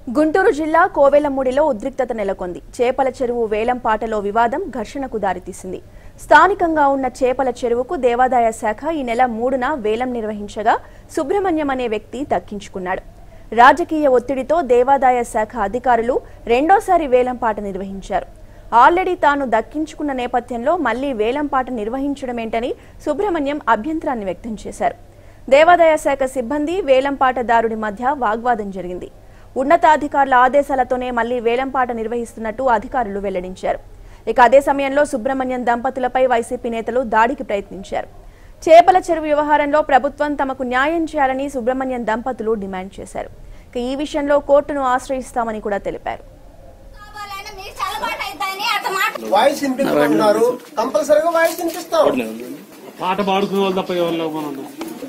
గుంటూరు జిల్లా కోవెలమూడిలో ఉద్రిక్తత నెలకొంది చేపల చెరువు వేలంపాటలో వివాదం ఘర్షణకు దారితీసింది స్థానికంగా ఉన్న చేపల చెరువుకు దేవాదాయ శాఖ ఈ నెల మూడున వేలం నిర్వహించగా సుబ్రహ్మణ్యం అనే వ్యక్తి దక్కించుకున్నాడు రాజకీయ ఒత్తిడితో దేవాదాయ శాఖ అధికారులు రెండోసారి వేలంపాట నిర్వహించారు ఆల్రెడీ తాను దక్కించుకున్న నేపథ్యంలో మళ్లీ వేలంపాట నిర్వహించడమేంటని సుబ్రహ్మణ్యం అభ్యంతరాన్ని వ్యక్తం చేశారు దేవాదాయ శాఖ సిబ్బంది వేలంపాటదారుడి మధ్య వాగ్వాదం జరిగింది ఉన్నతాధికారుల ఆదేశాలతోనే మళ్లీ వేలంపాట నిర్వహిస్తున్నట్టు అధికారులు వెల్లడించారు ఇక అదే సమయంలో సుబ్రహ్మణ్యం దంపతులపై వైసీపీ నేతలు దాడికి ప్రయత్నించారు చేపల చెరువు వ్యవహారంలో ప్రభుత్వం తమకు న్యాయం చేయాలని సుబ్రహ్మణ్యం దంపతులు డిమాండ్ చేశారు ఇక ఈ విషయంలో కోర్టును ఆశ్రయిస్తామని కూడా తెలిపారు కావాలని మీరు చల్లబాటు అయిద్దని అట్ట మాట వాయిస్ వినిపించమన్నారు కంపల్సరీగా వాయిస్ వినిపిస్తాం పాట పాడుకునే వాళ్ళు తప్ప ఎవరు లేవు మనం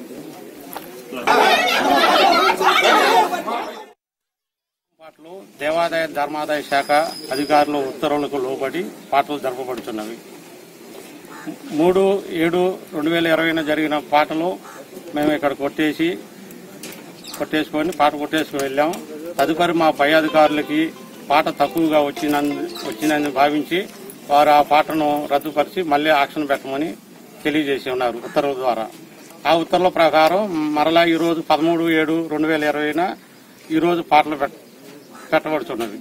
పాటలు దేవాదాయ ధర్మాదాయ శాఖ అధికారుల ఉత్తర్వులకు లోబడి పాటలు జరపబడుతున్నవి మూడు ఏడు రెండు వేల ఇరవైన జరిగిన పాటలు మేము ఇక్కడ కొట్టేసి కొట్టేసుకొని పాట కొట్టేసుకుని వెళ్ళాం తదుపరి మా పై అధికారులకి పాట తక్కువగా వచ్చినందు వచ్చిందని భావించి వారు ఆ పాటను రద్దుపరిచి మళ్ళీ ఆక్షన్ పెట్టమని తెలియజేసి ఉన్నారు ఉత్తర్వుల ద్వారా ఆ ఉత్తర్వుల ప్రకారం మరలా ఈ రోజు పదమూడు ఏడు రెండు వేల ఇరవైన ఈ రోజు పాటలు పెట్- పెట్టబడుతున్నవి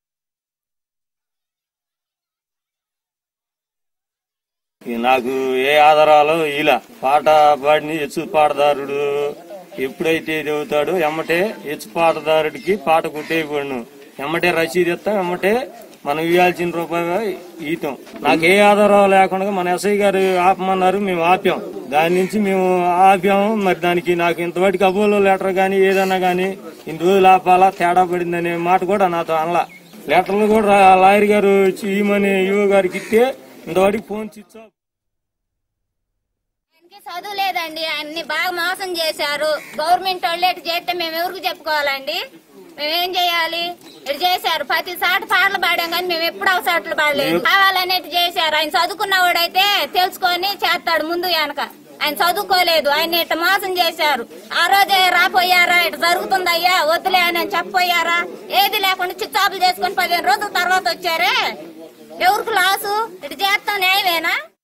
ఇక నాకు ఏ ఆధారాలు ఇలా పాట పాడిని ఎచ్చు పాటదారుడు ఎప్పుడైతే ఇది అవుతాడో ఎమ్మటే ఎచ్చు పాటదారుడికి పాట కొట్టేయబడును ఎమ్మటే రసీదు ఇస్తాం ఎమ్మటే మనం ఇవ్వాల్సిన రూపాయి ఈతాం నాకు ఏ ఆధారాలు లేకుండా మన ఎస్ఐ గారు ఆపమన్నారు మేము ఆపాం దాని నుంచి మేము ఆపాము మరి దానికి నాకు ఇంతవరకు అబోలో లెటర్ గానీ ఏదన్నా గానీ ఇన్ని రోజులు ఆపాలా తేడా పడిందనే మాట కూడా నాతో అనలా లెటర్లు కూడా రా- లాయర్ గారు వచ్చి ఇవ్వమని యువ గారికి ఇస్తే ఇంతవరకు ఫోన్ స్విచ్ ఆఫ్ ఆయనకి చదువు లేదండి ఆయన్ని బాగా మోసం చేశారు గవర్నమెంట్ వాళ్ళు ఇటు చేస్తే మేము ఎవరికి చెప్పుకోవాలండి మేమేం చేయాలి ఇటు చేశారు ప్రతి సాట పాటలు పాడాం కానీ మేము ఎప్పుడు అవసాట్లు పాడలేదు కావాలని ఇటు చేశారు ఆయన చదువుకున్నవాడైతే తెలుసుకొని చేస్తాడు ముందు వెనక ఆయన చదువుకోలేదు ఆయన ఇట్ట మోసం చేశారు ఆ రోజే రాపోయారా ఇటు జరుగుతుందయ్యా వద్దులే అని చెప్పపోయారా ఏది లేకుండా చిచ్చాపులు చేసుకొని పదిహేను రోజుల తర్వాత వచ్చారే ఎవరికి లాసు ఇటు చేస్తాం న్యాయమేనా